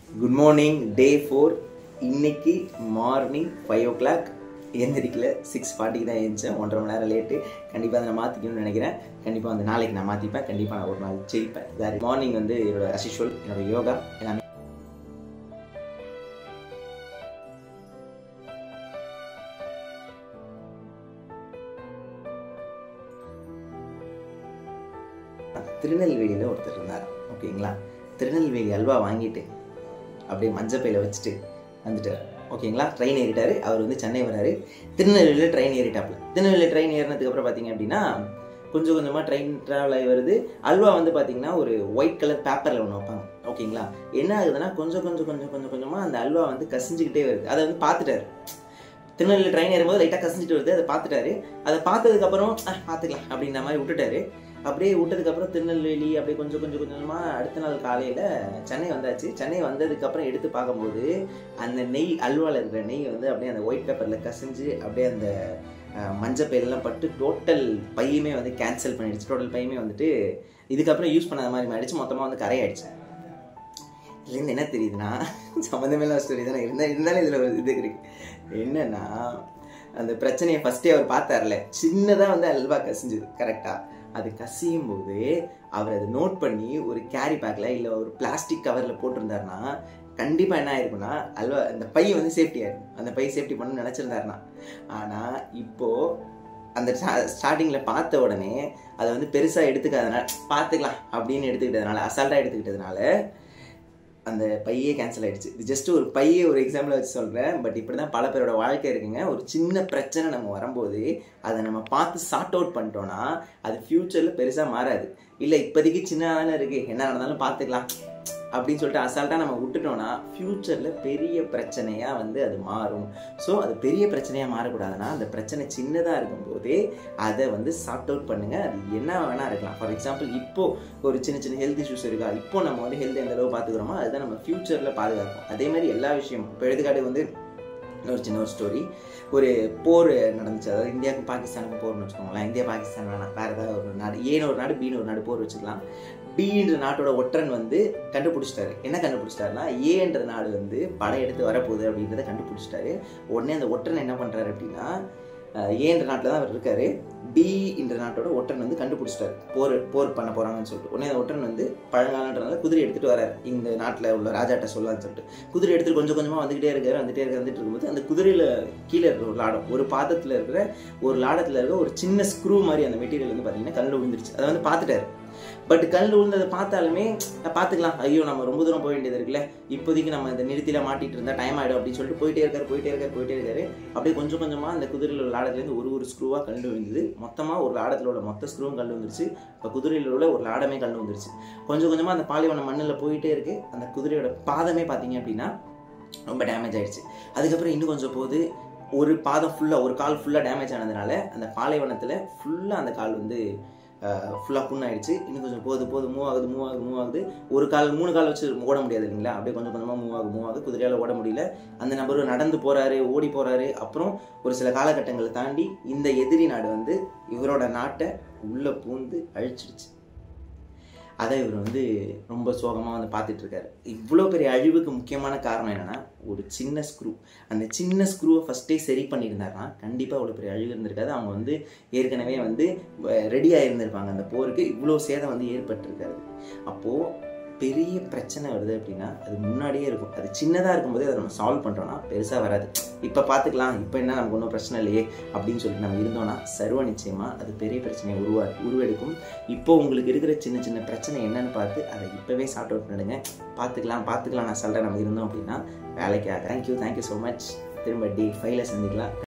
good morning day four இன்னைக்கு morning five o'clock எந்திரிக்கல six ஃபார்ட்டிக்கு தான் எழுந்தேன் ஒன்றரை மணி நேரம் லேட்டு கண்டிப்பாக அதை நான் மாற்றிக்கணும்னு நினைக்கிறேன் கண்டிப்பாக வந்து நாளைக்கு நான் மாற்றிப்பேன் கண்டிப்பாக நான் ஒரு நாள் ஜெயிப்பேன் வேறு மார்னிங் வந்து என்னோட அசிஷுவல் என்னோட யோகா எல்லாமே திருநெல்வேலியில் ஒருத்தர் இருந்தார் ஓகேங்களா திருநெல்வேலி அல்வா வாங்கிட்டு அப்படியே மஞ்சப்பையில் வச்சுட்டு வந்துட்டார் ஓகேங்களா ட்ரெயின் ஏறிட்டாரு அவர் வந்து சென்னை வராரு திருநெல்வேலியில் ட்ரெயின் ஏறிட்டாப்புல திருநெல்வேலியில் ட்ரெயின் ஏறினதுக்கு அப்புறம் பார்த்தீங்க அப்படின்னா கொஞ்சம் கொஞ்சமாக ட்ரெயின் ட்ராவல் ஆகி வருது அல்வா வந்து பார்த்தீங்கன்னா ஒரு ஒயிட் கலர் பேப்பரில் ஒன்று வைப்பாங்க ஓகேங்களா என்ன ஆகுதுன்னா கொஞ்சம் கொஞ்சம் கொஞ்சம் கொஞ்சம் கொஞ்சமாக அந்த அல்வா வந்து கசிஞ்சுக்கிட்டே வருது அதை வந்து பார்த்துட்டாரு திருநெல்வேலி ட்ரெயின் ஏறும்போது லைட்டாக கசிஞ்சிட்டு வருது அதை பார்த்துட்டாரு அதை பார்த்ததுக்கப்புறம் பார்த்துக்கலாம் அப்படின்ற மாதிரி விட்டுட்டாரு அப்படியே விட்டதுக்கப்புறம் திருநெல்வேலி அப்படியே கொஞ்சம் கொஞ்சம் கொஞ்சமாக அடுத்த நாள் காலையில் சென்னை வந்தாச்சு சென்னை வந்ததுக்கப்புறம் எடுத்து பார்க்கும்போது அந்த நெய் அல்வாவில் இருக்கிற நெய் வந்து அப்படியே அந்த ஒயிட் பேப்பரில் கசிஞ்சு அப்படியே அந்த மஞ்சள் பையெல்லாம் பட்டு டோட்டல் பையுமே வந்து கேன்சல் பண்ணிடுச்சு டோட்டல் பையுமே வந்துட்டு இதுக்கப்புறம் யூஸ் பண்ணாத மாதிரி ஆயிடுச்சு மொத்தமாக வந்து கரையாயிடுச்சு இதுலேருந்து என்ன தெரியுதுன்னா சம்மந்தமே ஸ்டோரி தானே இருந்தால் இருந்தாலும் இதில் ஒரு இது இருக்கு என்னன்னா அந்த பிரச்சனையை ஃபஸ்ட்டே அவர் பார்த்தார்ல சின்னதாக வந்து அல்வா கசிஞ்சுது கரெக்டாக அது கசியும் போது அவர் அதை நோட் பண்ணி ஒரு கேரி பேக்கில் இல்லை ஒரு பிளாஸ்டிக் கவரில் போட்டிருந்தாருன்னா கண்டிப்பாக என்ன ஆயிருக்குன்னா அல்வா அந்த பை வந்து சேஃப்டி ஆயிருக்கும் அந்த பை சேஃப்டி பண்ணு நினச்சிருந்தாருன்னா ஆனால் இப்போது அந்த ஸ்டார்டிங்கில் பார்த்த உடனே அதை வந்து பெருசாக எடுத்துக்காதனால பார்த்துக்கலாம் அப்படின்னு எடுத்துக்கிட்டதுனால அசால்ட்டாக எடுத்துக்கிட்டதுனால அந்த பையே கேன்சல் ஆகிடுச்சு இது ஜஸ்ட் ஒரு பையே ஒரு எக்ஸாம்பிள் வச்சு சொல்கிறேன் பட் இப்படி தான் பல பேரோட வாழ்க்கை இருக்குங்க ஒரு சின்ன பிரச்சனை நம்ம வரும்போது அதை நம்ம பார்த்து சார்ட் அவுட் பண்ணிட்டோன்னா அது ஃப்யூச்சரில் பெருசாக மாறாது இல்லை இப்போதைக்கு சின்னதானே இருக்குது என்ன நடந்தாலும் பார்த்துக்கலாம் அப்படின்னு சொல்லிட்டு அசால்ட்டாக நம்ம விட்டுட்டோம்னா ஃப்யூச்சரில் பெரிய பிரச்சனையாக வந்து அது மாறும் ஸோ அது பெரிய பிரச்சனையாக மாறக்கூடாதுன்னா அந்த பிரச்சனை சின்னதாக இருக்கும்போதே அதை வந்து சார்ட் அவுட் பண்ணுங்கள் அது என்ன வேணால் இருக்கலாம் ஃபார் எக்ஸாம்பிள் இப்போது ஒரு சின்ன சின்ன ஹெல்த் இஷ்யூஸ் இருக்கா இப்போ நம்ம வந்து ஹெல்த் எந்த அளவு பார்த்துக்கிறோமோ அதுதான் நம்ம ஃப்யூச்சரில் பாதுகாக்கும் அதே மாதிரி எல்லா விஷயமும் இப்போ எடுத்துக்காட்டு வந்து இன்னொரு சின்ன ஒரு ஸ்டோரி ஒரு போர் நடந்துச்சு அதாவது இந்தியாவுக்கும் பாகிஸ்தானுக்கும் போர்னு வச்சுக்கோங்களேன் இந்தியா பாகிஸ்தான் வேணாம் வேறு ஏதாவது ஒரு நாடு ஏன்னு ஒரு நாடு பின்னு ஒரு நாடு போர் வச்சுக்கலாம் பின்ற நாட்டோட ஒற்றன் வந்து கண்டுபிடிச்சிட்டாரு என்ன கண்டுபிடிச்சிட்டாருன்னா ஏன்ற நாடு வந்து படையெடுத்து வரப்போகுது அப்படின்றத கண்டுபிடிச்சிட்டாரு உடனே அந்த ஒற்றன் என்ன பண்ணுறாரு அப்படின்னா ஏன்ற நாட்டில் தான் அவர் இருக்காரு பி என்ற நாட்டோட ஒற்றன் வந்து கண்டுபிடிச்சிட்டாரு போர் போர் பண்ண போகிறாங்கன்னு சொல்லிட்டு உடனே அந்த ஒற்றன் வந்து பழங்காலன்றனால குதிரை எடுத்துகிட்டு வராரு இந்த நாட்டில் உள்ள ராஜாட்ட சொல்லலாம்னு சொல்லிட்டு குதிரை எடுத்துகிட்டு கொஞ்சம் கொஞ்சமாக வந்துகிட்டே இருக்காரு வந்துட்டே இருக்க வந்துட்டு இருக்கும்போது அந்த குதிரையில் கீழே இருக்கிற ஒரு லாடம் ஒரு பாத்திரத்தில் இருக்கிற ஒரு லாடத்தில் இருக்க ஒரு சின்ன ஸ்க்ரூ மாதிரி அந்த மெட்டீரியல் வந்து பார்த்தீங்கன்னா கல்லில் விழுந்துருச்சு அதை வந்து பார்த்துட்டாரு பட் கல் விழுந்ததை பார்த்தாலுமே பார்த்துக்கலாம் ஐயோ நம்ம ரொம்ப தூரம் போக வேண்டியது இருக்குல்ல இப்போதைக்கு நம்ம இந்த நிறுத்தில மாட்டிட்டு இருந்தால் டைம் ஆகிடும் அப்படின்னு சொல்லிட்டு போயிட்டே இருக்காரு போயிட்டே இருக்காரு போயிட்டே இருக்காரு அப்படியே கொஞ்சம் கொஞ்சமாக அந்த குதிரையில் உள்ள லாடத்துலேருந்து ஒரு ஒரு ஸ்க்ரூவாக கல் விழுந்தது மொத்தமாக ஒரு லாடத்தில் உள்ள மொத்த ஸ்க்ரூவும் கல் வந்துருச்சு இப்போ குதிரையில் உள்ள ஒரு லாடமே கல் வந்துருச்சு கொஞ்சம் கொஞ்சமாக அந்த பாலைவன மண்ணில் போயிட்டே இருக்கு அந்த குதிரையோட பாதமே பார்த்தீங்க அப்படின்னா ரொம்ப டேமேஜ் ஆயிடுச்சு அதுக்கப்புறம் இன்னும் கொஞ்சம் போது ஒரு பாதம் ஃபுல்லாக ஒரு கால் ஃபுல்லாக டேமேஜ் ஆனதுனால அந்த பாலைவனத்தில் ஃபுல்லாக அந்த கால் வந்து ஃபுல்லாக புண்ணாயிடுச்சு இன்னும் கொஞ்சம் போது போது மூவ் ஆகுது மூவ் ஆகுது மூவ் ஆகுது ஒரு கால் மூணு கால் வச்சு ஓட முடியாது இல்லைங்களா அப்படியே கொஞ்சம் கொஞ்சமாக மூவ் ஆகுது மூவ் ஆகுது குதிரையால் ஓட முடியல அந்த நபர் நடந்து போகிறாரு ஓடி போகிறாரு அப்புறம் ஒரு சில காலகட்டங்களை தாண்டி இந்த எதிரி நாடு வந்து இவரோட நாட்டை உள்ளே பூந்து அழிச்சிடுச்சு அதை இவர் வந்து ரொம்ப சோகமாக வந்து பார்த்துட்டு இருக்காரு இவ்வளோ பெரிய அழிவுக்கு முக்கியமான காரணம் என்னென்னா ஒரு சின்ன ஸ்க்ரூ அந்த சின்ன ஸ்க்ரூவை ஃபஸ்ட்டே சரி பண்ணியிருந்தாருன்னா கண்டிப்பாக அவ்வளோ பெரிய அழிவு இருந்திருக்காது அவங்க வந்து ஏற்கனவே வந்து ரெடியாக இருந்திருப்பாங்க அந்த போருக்கு இவ்வளோ சேதம் வந்து ஏற்பட்டிருக்காது அப்போது பெரிய பிரச்சனை வருது அப்படின்னா அது முன்னாடியே இருக்கும் அது சின்னதாக இருக்கும்போதே அதை நம்ம சால்வ் பண்ணுறோன்னா பெருசாக வராது இப்போ பார்த்துக்கலாம் இப்போ என்ன நமக்கு ஒன்றும் பிரச்சனை இல்லையே அப்படின்னு சொல்லிட்டு நம்ம இருந்தோம்னா சர்வ நிச்சயமாக அது பெரிய பிரச்சனையை உருவா உருவெடுக்கும் இப்போ உங்களுக்கு இருக்கிற சின்ன சின்ன பிரச்சனை என்னன்னு பார்த்து அதை இப்போவே சார்ட் அவுட் பண்ணுங்க பார்த்துக்கலாம் பார்த்துக்கலாம் நான் சொல்கிறேன் நம்ம இருந்தோம் அப்படின்னா வேலைக்கு தேங்க்யூ தேங்க்யூ ஸோ மச் திரும்ப டே ஃபைவ்ல சந்திக்கலாம்